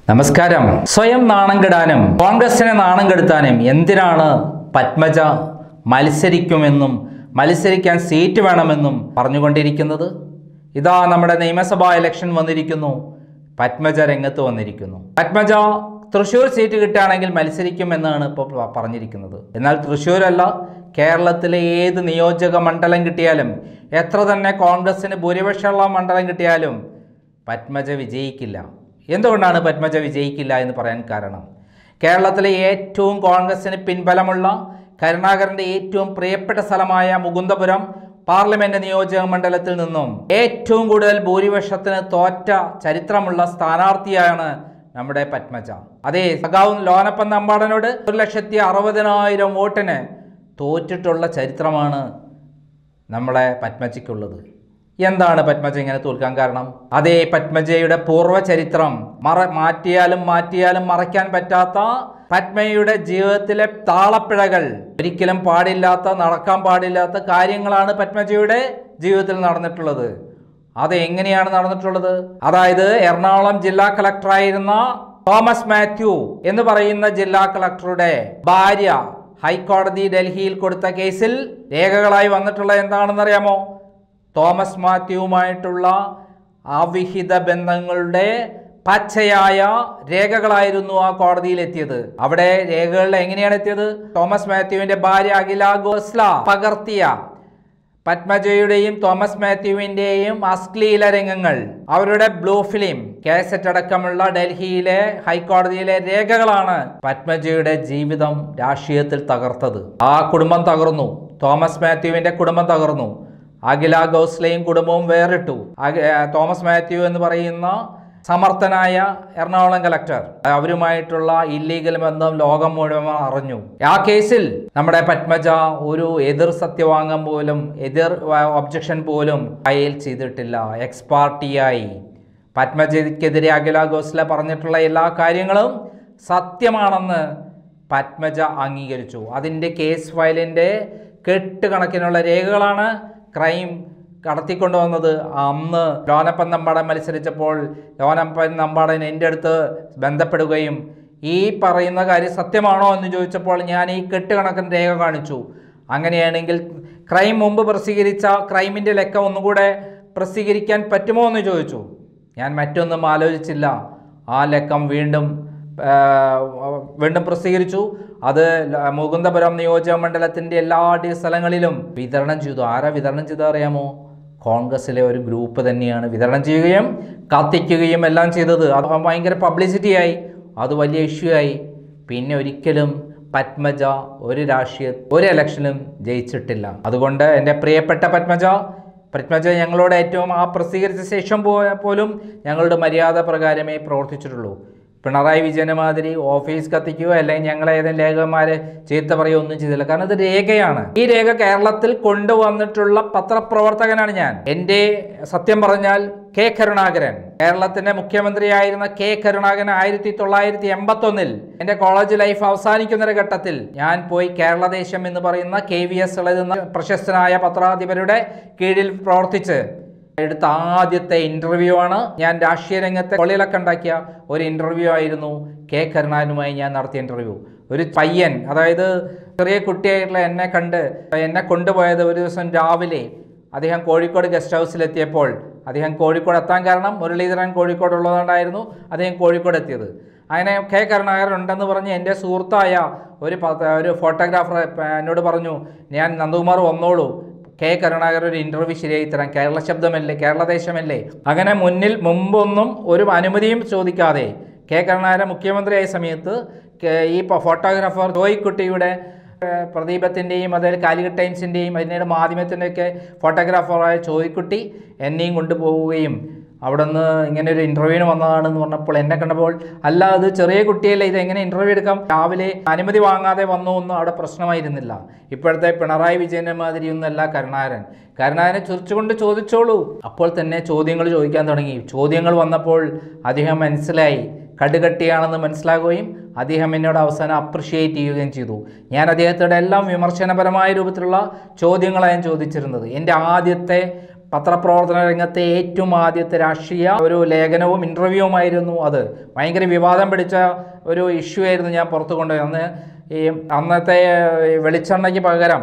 നമസ്കാരം സ്വയം നാണം കെടാനും കോൺഗ്രസിനെ നാണം കെടുത്താനും എന്തിനാണ് പത്മജ മത്സരിക്കുമെന്നും മത്സരിക്കാൻ സീറ്റ് വേണമെന്നും പറഞ്ഞുകൊണ്ടിരിക്കുന്നത് ഇതാ നമ്മുടെ നിയമസഭാ ഇലക്ഷൻ വന്നിരിക്കുന്നു പത്മജ രംഗത്ത് വന്നിരിക്കുന്നു പത്മജ തൃശ്ശൂർ സീറ്റ് കിട്ടുകയാണെങ്കിൽ മത്സരിക്കുമെന്നാണ് ഇപ്പോൾ പ- പറഞ്ഞിരിക്കുന്നത് എന്നാൽ തൃശ്ശൂരല്ല കേരളത്തിലെ ഏത് നിയോജക മണ്ഡലം കിട്ടിയാലും എത്ര തന്നെ കോൺഗ്രസിന് ഭൂരിപക്ഷമുള്ള മണ്ഡലം കിട്ടിയാലും പത്മജ വിജയിക്കില്ല എന്തുകൊണ്ടാണ് പത്മജ വിജയിക്കില്ല എന്ന് പറയാൻ കാരണം കേരളത്തിലെ ഏറ്റവും കോൺഗ്രസിന് പിൻബലമുള്ള കരുണാകരൻ്റെ ഏറ്റവും പ്രിയപ്പെട്ട സ്ഥലമായ മുകുന്ദപുരം പാർലമെന്റ് നിയോജക മണ്ഡലത്തിൽ നിന്നും ഏറ്റവും കൂടുതൽ ഭൂരിപക്ഷത്തിന് തോറ്റ ചരിത്രമുള്ള സ്ഥാനാർത്ഥിയാണ് നമ്മുടെ പത്മജ അതേ സഖാവ് ലോനപ്പൻ നമ്പാടനോട് ഒരു ലക്ഷത്തി അറുപതിനായിരം വോട്ടിന് തോറ്റിട്ടുള്ള ചരിത്രമാണ് നമ്മളെ പത്മജയ്ക്കുള്ളത് എന്താണ് പത്മജ ഇങ്ങനെ തോൽക്കാൻ കാരണം അതേ പത്മജയുടെ പൂർവ്വ ചരിത്രം മറ മാറ്റിയാലും മാറ്റിയാലും മറയ്ക്കാൻ പറ്റാത്ത പത്മയുടെ ജീവിതത്തിലെ താളപ്പിഴകൾ ഒരിക്കലും പാടില്ലാത്ത നടക്കാൻ പാടില്ലാത്ത കാര്യങ്ങളാണ് പത്മജയുടെ ജീവിതത്തിൽ നടന്നിട്ടുള്ളത് അത് എങ്ങനെയാണ് നടന്നിട്ടുള്ളത് അതായത് എറണാകുളം ജില്ലാ കളക്ടറായിരുന്ന തോമസ് മാത്യു എന്ന് പറയുന്ന ജില്ലാ കളക്ടറുടെ ഭാര്യ ഹൈക്കോടതി ഡൽഹിയിൽ കൊടുത്ത കേസിൽ രേഖകളായി വന്നിട്ടുള്ള എന്താണെന്നറിയാമോ തോമസ് മാത്യുവുമായിട്ടുള്ള അവിഹിത ബന്ധങ്ങളുടെ പച്ചയായ രേഖകളായിരുന്നു ആ കോടതിയിൽ എത്തിയത് അവിടെ രേഖകളിൽ എങ്ങനെയാണ് എത്തിയത് തോമസ് മാത്യുവിന്റെ ഭാര്യ അഖില ഗോസ്ല പകർത്തിയ പത്മജയുടെയും തോമസ് മാത്യുവിൻ്റെയും അശ്ലീല രംഗങ്ങൾ അവരുടെ ബ്ലൂ ഫിലിം കാസറ്റ് അടക്കമുള്ള ഡൽഹിയിലെ ഹൈക്കോടതിയിലെ രേഖകളാണ് പത്മജയുടെ ജീവിതം രാഷ്ട്രീയത്തിൽ തകർത്തത് ആ കുടുംബം തകർന്നു തോമസ് മാത്യുവിന്റെ കുടുംബം തകർന്നു അഖില ഗോസ്ലയും കുടുംബവും വേറിട്ടു അഖി- ഏർ തോമസ് മാത്യു എന്ന് പറയുന്ന സമർത്ഥനായ എറണാകുളം കലക്ടർ അവരുമായിട്ടുള്ള ഇല്ലീഗൽ ബന്ധം ലോകം മുഴുവൻ അറിഞ്ഞു ആ കേസിൽ നമ്മുടെ പത്മജ ഒരു എതിർ സത്യവാങ്കം പോലും എതിർ ഒബ്ജക്ഷൻ പോലും ഫയൽ ചെയ്തിട്ടില്ല എക്സ് പാർട്ടിയായി പത്മജയ്ക്കെതിരെ അഖില ഗോസ്ല പറഞ്ഞിട്ടുള്ള എല്ലാ കാര്യങ്ങളും സത്യമാണെന്ന് പത്മജ അംഗീകരിച്ചു അതിൻ്റെ കേസ് ഫയലിൻ്റെ കെട്ടുകണക്കിനുള്ള രേഖകളാണ് ക്രൈം കടത്തിക്കൊണ്ടുവന്നത് അന്ന് ലോനപ്പൻ നമ്പാടൻ മത്സരിച്ചപ്പോൾ ലോനപ്പൻ നമ്പാടൻ എൻ്റെ അടുത്ത് ബന്ധപ്പെടുകയും ഈ പറയുന്ന കാര്യം സത്യമാണോ എന്ന് ചോദിച്ചപ്പോൾ ഞാൻ ഈ കെട്ടുകണക്കിന് രേഖ കാണിച്ചു അങ്ങനെയാണെങ്കിൽ ക്രൈം മുമ്പ് പ്രസിദ്ധീകരിച്ച ക്രൈമിൻ്റെ ലെക്ക ഒന്നുകൂടെ പ്രസിദ്ധീകരിക്കാൻ പറ്റുമോ എന്ന് ചോദിച്ചു ഞാൻ മറ്റൊന്നും ആലോചിച്ചില്ല ആ ലക്കം വീണ്ടും ആ, വീണ്ടും പ്രസിദ്ധീകരിച്ചു അത് ല- മുകുന്ദപുരം നിയോജക മണ്ഡലത്തിൻ്റെ എല്ലാ ഡി സ്ഥലങ്ങളിലും വിതരണം ചെയ്തു ആരാ വിതരണം ചെയ്തത് അറിയാമോ കോൺഗ്രസിലെ ഒരു ഗ്രൂപ്പ് തന്നെയാണ് വിതരണം ചെയ്യുകയും കത്തിക്കുകയും എല്ലാം ചെയ്തത് അത് ഭയങ്കര പബ്ലിസിറ്റിയായി അത് വലിയ ഇഷ്യൂ ആയി പിന്നെ ഒരിക്കലും പത്മജ ഒരു രാഷ്ട്രീയ ഒരു ഇലക്ഷനും ജയിച്ചിട്ടില്ല അതുകൊണ്ട് എൻ്റെ പ്രിയപ്പെട്ട പത്മജ പത്മജ ഞങ്ങളോട് ഏറ്റവും ആ പ്രസിദ്ധീകരിച്ച ശേഷം പോ- പോലും ഞങ്ങളുടെ മര്യാദ പ്രകാരമേ പ്രവർത്തിച്ചിട്ടുള്ളൂ പിണറായി വിജയനെ മാതിരി ഓഫീസ് കത്തിക്കുകയോ അല്ലെങ്കിൽ ഞങ്ങളെ ഏതെങ്കിലും ലേഖകന്മാരെ ചീത്ത പറയുകയോ ഒന്നും ചെയ്തില്ല കാരണം ഇത് രേഖയാണ് ഈ രേഖ കേരളത്തിൽ കൊണ്ടുവന്നിട്ടുള്ള പത്രപ്രവർത്തകനാണ് ഞാൻ എൻ്റെ സത്യം പറഞ്ഞാൽ കെ കരുണാകരൻ കേരളത്തിന്റെ മുഖ്യമന്ത്രിയായിരുന്ന കെ കരുണാകരൻ ആയിരത്തി തൊള്ളായിരത്തി എൺപത്തി ഒന്നിൽ എൻ്റെ കോളേജ് ലൈഫ് അവസാനിക്കുന്ന ഒരു ഘട്ടത്തിൽ ഞാൻ പോയി കേരളദേശം എന്ന് പറയുന്ന കെ വി എസ് എന്ന പ്രശസ്തനായ പത്രാധിപരുടെ കീഴിൽ പ്രവർത്തിച്ച് എടുത്ത ആദ്യത്തെ ഇന്റർവ്യൂ ആണ് ഞാൻ രാഷ്ട്രീയ രംഗത്തെ കൊള്ളിലൊക്കെ ഉണ്ടാക്കിയ ഒരു ഇന്റർവ്യൂ ആയിരുന്നു കെ കരുണാകരനുമായി ഞാൻ നടത്തിയ ഇന്റർവ്യൂ ഒരു പയ്യൻ അതായത് ചെറിയ കുട്ടിയായിട്ടുള്ള എന്നെ കണ്ട് എന്നെ കൊണ്ടുപോയത് ഒരു ദിവസം രാവിലെ അദ്ദേഹം കോഴിക്കോട് ഗസ്റ്റ് ഹൗസിലെത്തിയപ്പോൾ അദ്ദേഹം കോഴിക്കോട് എത്താൻ കാരണം മുരളീധരൻ കോഴിക്കോട് ഉള്ളതുകൊണ്ടായിരുന്നു അദ്ദേഹം കോഴിക്കോട് എത്തിയത് അങ്ങനെ കെ കരുണാകരൻ ഉണ്ടെന്ന് പറഞ്ഞ് എൻ്റെ സുഹൃത്തായ ഒരു പത്ര- ഒരു ഫോട്ടോഗ്രാഫർ എന്നോട് പറഞ്ഞു ഞാൻ നന്ദകുമാർ വന്നോളൂ കെ കരുണാകരൻ ഒരു ഇന്റർവ്യൂ ശരിയായി തരാം കേരള ശബ്ദമല്ലേ കേരളദേശമല്ലേ അങ്ങനെ മുന്നിൽ മുമ്പൊന്നും ഒരു അനുമതിയും ചോദിക്കാതെ കെ കരുണാകരൻ മുഖ്യമന്ത്രിയായ സമയത്ത് കെ- ഈ പ- ഫോട്ടോഗ്രാഫർ ജോയിക്കുട്ടിയുടെ ഏഹ്, പ്രദീപത്തിൻ്റെയും അതേ കാലിക്കറ്റ് ടൈംസിൻ്റെയും പിന്നീട് മാധ്യമത്തിൻ്റെയൊക്കെ ഫോട്ടോഗ്രാഫറായ ചോദിക്കുട്ടി എന്നെയും കൊണ്ടുപോവുകയും അവിടെ നിന്ന് ഇങ്ങനെ ഒരു ഇൻ്റർവ്യൂവിന് വന്നതാണെന്ന് പറഞ്ഞപ്പോൾ എന്നെ കണ്ടപ്പോൾ അല്ല അത് ചെറിയ കുട്ടിയല്ലേ ഇത് എങ്ങനെ ഇൻ്റർവ്യൂ എടുക്കാം രാവിലെ അനുമതി വാങ്ങാതെ വന്നു ഒന്നും അവിടെ പ്രശ്നമായിരുന്നില്ല ഇപ്പോഴത്തെ പിണറായി വിജയൻ്റെ മാതിരിയൊന്നുമല്ല കരുണാകരൻ കരുണാകരനെ ചിരിച്ചുകൊണ്ട് ചോദിച്ചോളൂ അപ്പോൾ തന്നെ ചോദ്യങ്ങൾ ചോദിക്കാൻ തുടങ്ങി ചോദ്യങ്ങൾ വന്നപ്പോൾ അദ്ദേഹം മനസ്സിലായി കടുകട്ടിയാണെന്ന് മനസ്സിലാകുകയും അദ്ദേഹം എന്നോട് അവസാനം അപ്രിഷിയേറ്റ് ചെയ്യുകയും ചെയ്തു ഞാൻ അദ്ദേഹത്തോടെ എല്ലാം വിമർശനപരമായ രൂപത്തിലുള്ള ചോദ്യങ്ങളാണ് ഞാൻ ചോദിച്ചിരുന്നത് എൻ്റെ ആദ്യത്തെ പത്രപ്രവർത്തന രംഗത്തെ ഏറ്റവും ആദ്യത്തെ രാഷ്ട്രീയ ഒരു ലേഖനവും ഇൻ്റർവ്യൂവുമായിരുന്നു അത് ഭയങ്കര വിവാദം പിടിച്ച ഒരു ഇഷ്യൂ ആയിരുന്നു ഞാൻ പുറത്തു കൊണ്ടുപോയി അന്ന് ഈ അന്നത്തെ ഈ വെളിച്ചെണ്ണയ്ക്ക് പകരം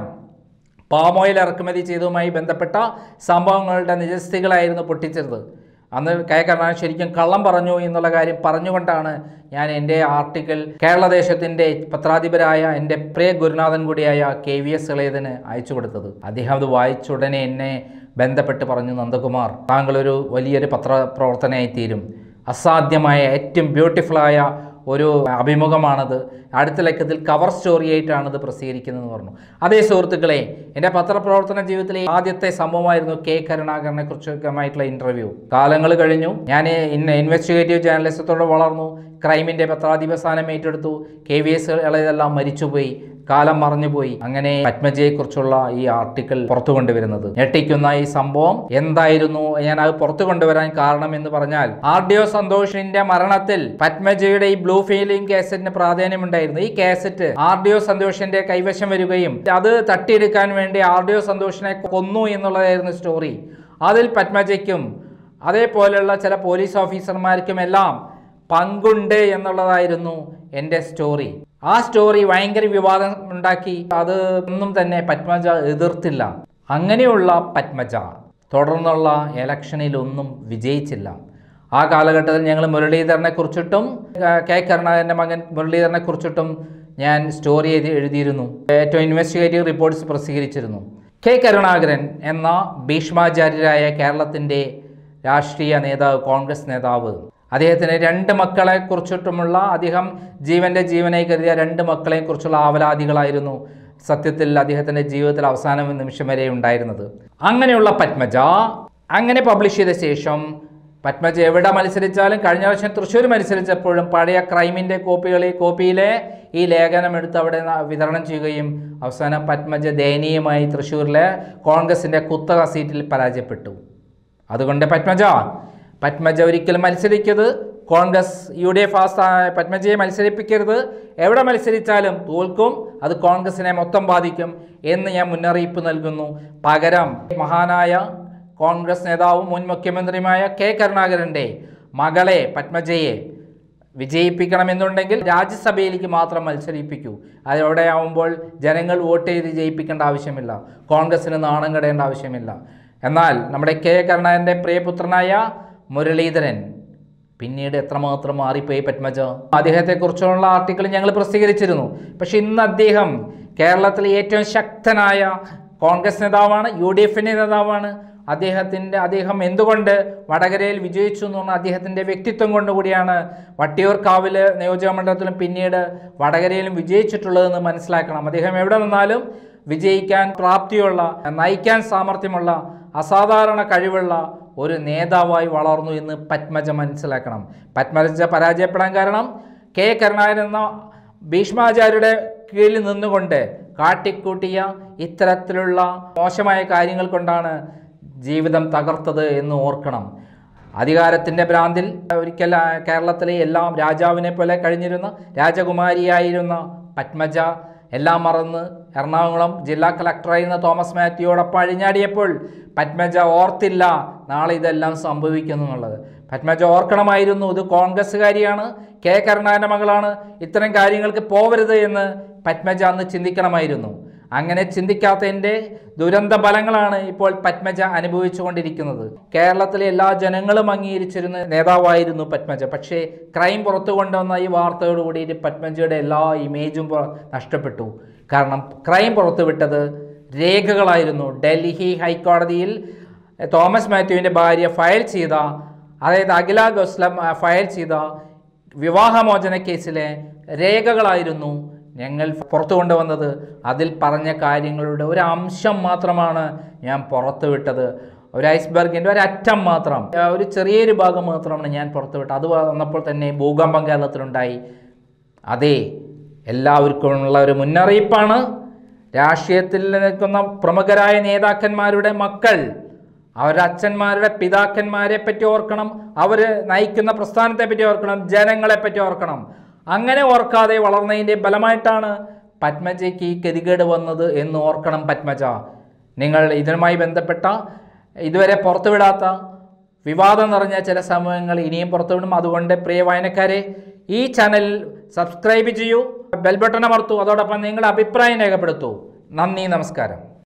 പാം ഓയിൽ ഇറക്കുമതി ചെയ്തതുമായി ബന്ധപ്പെട്ട സംഭവങ്ങളുടെ നിജസ്ഥിതികളായിരുന്നു പൊട്ടിച്ചത് അന്ന് കെ കരുണാകരൻ ശരിക്കും കള്ളം പറഞ്ഞു എന്നുള്ള കാര്യം പറഞ്ഞുകൊണ്ടാണ് ഞാൻ എൻ്റെ ആർട്ടിക്കിൾ കേരളദേശത്തിൻ്റെ പത്രാധിപരായ എൻ്റെ പ്രിയ ഗുരുനാഥൻ കൂടിയായ കെ വി എസ് ഇളയതിന് അയച്ചു കൊടുത്തത് അദ്ദേഹം അത് വായിച്ച ഉടനെ എന്നെ ബന്ധപ്പെട്ട് പറഞ്ഞു നന്ദകുമാർ താങ്കളൊരു വലിയൊരു പത്രപ്രവർത്തനയായി തീരും അസാധ്യമായ ഏറ്റവും ബ്യൂട്ടിഫുള്ളായ ഒരു അഭിമുഖമാണത് അടുത്ത ലക്കത്തിൽ കവർ സ്റ്റോറി ആയിട്ടാണ് ഇത് പ്രസിദ്ധീകരിക്കുന്നതെന്ന് പറഞ്ഞു അതേ സുഹൃത്തുക്കളെ എൻ്റെ പത്രപ്രവർത്തന ജീവിതത്തിലെ ആദ്യത്തെ സംഭവമായിരുന്നു കെ കരുണാകരനെ കുറിച്ചൊക്കെമായിട്ടുള്ള ഇൻ്റർവ്യൂ കാലങ്ങൾ കഴിഞ്ഞു ഞാൻ ഇന്ന ഇൻവെസ്റ്റിഗേറ്റീവ് ജേർണലിസത്തോടെ വളർന്നു ക്രൈമിൻ്റെ പത്രാധിപ സ്ഥാനം ഏറ്റെടുത്തു കെ വി എസ് ഇളയതെല്ലാം മരിച്ചുപോയി കാലം മറഞ്ഞുപോയി അങ്ങനെ പത്മജയെക്കുറിച്ചുള്ള ഈ ആർട്ടിക്കിൾ പുറത്തു കൊണ്ടുവരുന്നത് ഞെട്ടിക്കുന്ന ഈ സംഭവം എന്തായിരുന്നു ഞാൻ അത് പുറത്തു കൊണ്ടുവരാൻ കാരണം എന്ന് പറഞ്ഞാൽ ആർ ഡി ഒ സന്തോഷിന്റെ മരണത്തിൽ പത്മജയുടെ ഈ ബ്ലൂ ഫീലിംഗ് കാസറ്റിന് പ്രാധാന്യമുണ്ടായിരുന്നു ഈ കാസറ്റ് ആർ ഡി ഒ സന്തോഷിന്റെ കൈവശം വരികയും അത് തട്ടിയെടുക്കാൻ വേണ്ടി ആർ ഡി ഒ സന്തോഷിനെ കൊന്നു എന്നുള്ളതായിരുന്നു സ്റ്റോറി അതിൽ പത്മജയ്ക്കും അതേപോലെയുള്ള ചില പോലീസ് ഓഫീസർമാർക്കും എല്ലാം പങ്കുണ്ട് എന്നുള്ളതായിരുന്നു എൻ്റെ സ്റ്റോറി ആ സ്റ്റോറി ഭയങ്കര വിവാദം ഉണ്ടാക്കി അത് ഒന്നും തന്നെ പത്മജ എതിർത്തില്ല അങ്ങനെയുള്ള പത്മജ തുടർന്നുള്ള ഇലക്ഷനിലൊന്നും വിജയിച്ചില്ല ആ കാലഘട്ടത്തിൽ ഞങ്ങൾ മുരളീധരനെ കുറിച്ചിട്ടും കെ കരുണാകരൻ്റെ മകൻ മുരളീധരനെ കുറിച്ചിട്ടും ഞാൻ സ്റ്റോറി എഴുതി എഴുതിയിരുന്നു ഏറ്റവും ഇൻവെസ്റ്റിഗേറ്റീവ് റിപ്പോർട്ട്സ് പ്രസിദ്ധീകരിച്ചിരുന്നു കെ കരുണാകരൻ എന്ന ഭീഷ്മാചാര്യരായ കേരളത്തിൻ്റെ രാഷ്ട്രീയ നേതാവ് കോൺഗ്രസ് നേതാവ് അദ്ദേഹത്തിന് രണ്ട് മക്കളെ കുറിച്ചിട്ടുമുള്ള അദ്ദേഹം ജീവന്റെ ജീവനായി കരുതിയ രണ്ട് മക്കളെ കുറിച്ചുള്ള ആവലാതികളായിരുന്നു സത്യത്തിൽ അദ്ദേഹത്തിൻ്റെ ജീവിതത്തിൽ അവസാന നിമിഷം വരെ ഉണ്ടായിരുന്നത് അങ്ങനെയുള്ള പത്മജ അങ്ങനെ പബ്ലിഷ് ചെയ്ത ശേഷം പത്മജ എവിടെ മത്സരിച്ചാലും കഴിഞ്ഞ വർഷം തൃശ്ശൂർ മത്സരിച്ചപ്പോഴും പഴയ ക്രൈമിൻ്റെ കോപ്പികളിൽ കോപ്പിയിലെ ഈ ലേഖനം എടുത്ത് അവിടെ ന- വിതരണം ചെയ്യുകയും അവസാനം പത്മജ ദയനീയമായി തൃശ്ശൂരിലെ കോൺഗ്രസിൻ്റെ കുത്തക സീറ്റിൽ പരാജയപ്പെട്ടു അതുകൊണ്ട് പത്മജ പത്മജ ഒരിക്കലും മത്സരിക്കരുത് കോൺഗ്രസ് യു ഡി എഫ് ആ സ്ഥാ- പത്മജയെ മത്സരിപ്പിക്കരുത് എവിടെ മത്സരിച്ചാലും തോൽക്കും അത് കോൺഗ്രസിനെ മൊത്തം ബാധിക്കും എന്ന് ഞാൻ മുന്നറിയിപ്പ് നൽകുന്നു പകരം മഹാനായ കോൺഗ്രസ് നേതാവും മുൻ മുഖ്യമന്ത്രിയുമായ കെ കരുണാകരൻ്റെ മകളെ പത്മജയെ വിജയിപ്പിക്കണമെന്നുണ്ടെങ്കിൽ രാജ്യസഭയിലേക്ക് മാത്രം മത്സരിപ്പിക്കൂ അതവിടെ ആവുമ്പോൾ ജനങ്ങൾ വോട്ട് ചെയ്ത് ജയിപ്പിക്കേണ്ട ആവശ്യമില്ല കോൺഗ്രസിന് നാണം കെടേണ്ട ആവശ്യമില്ല എന്നാൽ നമ്മുടെ കെ കരുണാകരൻ്റെ പ്രിയപുത്രനായ മുരളീധരൻ പിന്നീട് എത്രമാത്രം മാറിപ്പോയി പത്മജ അദ്ദേഹത്തെക്കുറിച്ചുള്ള ആർട്ടിക്കിൾ ഞങ്ങൾ പ്രസിദ്ധീകരിച്ചിരുന്നു പക്ഷെ ഇന്ന് അദ്ദേഹം കേരളത്തിലെ ഏറ്റവും ശക്തനായ കോൺഗ്രസ് നേതാവാണ് യു ഡി എഫിൻ്റെ നേതാവാണ് അദ്ദേഹത്തിൻ്റെ അദ്ദേഹം എന്തുകൊണ്ട് വടകരയിൽ വിജയിച്ചു എന്ന് പറഞ്ഞാൽ അദ്ദേഹത്തിൻ്റെ വ്യക്തിത്വം കൊണ്ടുകൂടിയാണ് വട്ടിയൂർക്കാവിൽ നിയോജകമണ്ഡലത്തിലും പിന്നീട് വടകരയിലും വിജയിച്ചിട്ടുള്ളതെന്ന് മനസ്സിലാക്കണം അദ്ദേഹം എവിടെ നിന്നാലും വിജയിക്കാൻ പ്രാപ്തിയുള്ള നയിക്കാൻ സാമർഥ്യമുള്ള അസാധാരണ കഴിവുള്ള ഒരു നേതാവായി വളർന്നു എന്ന് പത്മജ മനസ്സിലാക്കണം പത്മജ പരാജയപ്പെടാൻ കാരണം കെ കരുണാകരൻ എന്ന ഭീഷ്മാചാര്യരുടെ കീഴിൽ നിന്നുകൊണ്ട് കാട്ടിക്കൂട്ടിയ ഇത്തരത്തിലുള്ള മോശമായ കാര്യങ്ങൾ കൊണ്ടാണ് ജീവിതം തകർത്തത് എന്ന് ഓർക്കണം അധികാരത്തിൻ്റെ ഭ്രാന്തിൽ ഒരിക്കൽ ആ, കേരളത്തിലെ എല്ലാം രാജാവിനെ പോലെ കഴിഞ്ഞിരുന്ന രാജകുമാരിയായിരുന്ന പത്മജ എല്ലാം മറന്ന് എറണാകുളം ജില്ലാ കളക്ടറായിരുന്ന തോമസ് മാത്യുയോടൊപ്പം അഴിഞ്ഞാടിയപ്പോൾ പത്മജ ഓർത്തില്ല നാളെ ഇതെല്ലാം സംഭവിക്കുന്നു എന്നുള്ളത് പത്മജ ഓർക്കണമായിരുന്നു ഇത് കോൺഗ്രസ്സുകാരിയാണ് കെ കരുണാകരൻ്റെ മകളാണ് ഇത്തരം കാര്യങ്ങൾക്ക് പോവരുത് എന്ന് പത്മജ അന്ന് ചിന്തിക്കണമായിരുന്നു അങ്ങനെ ചിന്തിക്കാത്തതിൻ്റെ ദുരന്ത ഫലങ്ങളാണ് ഇപ്പോൾ പത്മജ അനുഭവിച്ചുകൊണ്ടിരിക്കുന്നത് കേരളത്തിലെ എല്ലാ ജനങ്ങളും അംഗീകരിച്ചിരുന്ന നേതാവായിരുന്നു പത്മജ പക്ഷേ ക്രൈം പുറത്തു കൊണ്ടുവന്ന ഈ വാർത്തയോട് കൂടിയിട്ട് പത്മജയുടെ എല്ലാ ഇമേജും പുറ- നഷ്ടപ്പെട്ടു കാരണം ക്രൈം പുറത്തുവിട്ടത് രേഖകളായിരുന്നു ഡൽഹി ഹൈക്കോടതിയിൽ തോമസ് മാത്യുവിൻ്റെ ഭാര്യ ഫയൽ ചെയ്ത അതായത് അഖില ഗോസ്ലം ആ, ഫയൽ ചെയ്ത വിവാഹമോചന കേസിലെ രേഖകളായിരുന്നു ഞങ്ങൾ പുറത്തു കൊണ്ടുവന്നത് അതിൽ പറഞ്ഞ കാര്യങ്ങളുടെ ഒരു അംശം മാത്രമാണ് ഞാൻ പുറത്തുവിട്ടത് ഒരു ഐസ്ബർഗിൻ്റെ ഒരു അറ്റം മാത്രം ആ, ഒരു ചെറിയൊരു ഭാഗം മാത്രമാണ് ഞാൻ പുറത്തുവിട്ടത് അത് വന്നപ്പോൾ തന്നെ ഭൂകമ്പം കേരളത്തിലുണ്ടായി അതെ എല്ലാവർക്കുമുള്ള ഒരു മുന്നറിയിപ്പാണ് രാഷ്ട്രീയത്തിൽ നിൽക്കുന്ന പ്രമുഖരായ നേതാക്കന്മാരുടെ മക്കൾ അവരുടെ അച്ഛന്മാരുടെ പിതാക്കന്മാരെ പറ്റി ഓർക്കണം അവർ നയിക്കുന്ന പ്രസ്ഥാനത്തെ പറ്റി ഓർക്കണം ജനങ്ങളെ പറ്റി ഓർക്കണം അങ്ങനെ ഓർക്കാതെ വളർന്നതിൻ്റെ ബലമായിട്ടാണ് പത്മജയ്ക്ക് ഈ ഗതികേട് വന്നത് എന്ന് ഓർക്കണം പത്മജ നിങ്ങൾ ഇതിനുമായി ബന്ധപ്പെട്ട ഇതുവരെ പുറത്തുവിടാത്ത വിവാദം നിറഞ്ഞ ചില സമയങ്ങൾ ഇനിയും പുറത്തുവിടും അതുകൊണ്ട് പ്രിയ വായനക്കാരെ ഈ ചാനൽ സബ്സ്ക്രൈബ് ചെയ്യൂ ബെൽ ബട്ടൺ അമർത്തൂ അതോടൊപ്പം നിങ്ങളുടെ അഭിപ്രായം രേഖപ്പെടുത്തൂ നന്ദി നമസ്കാരം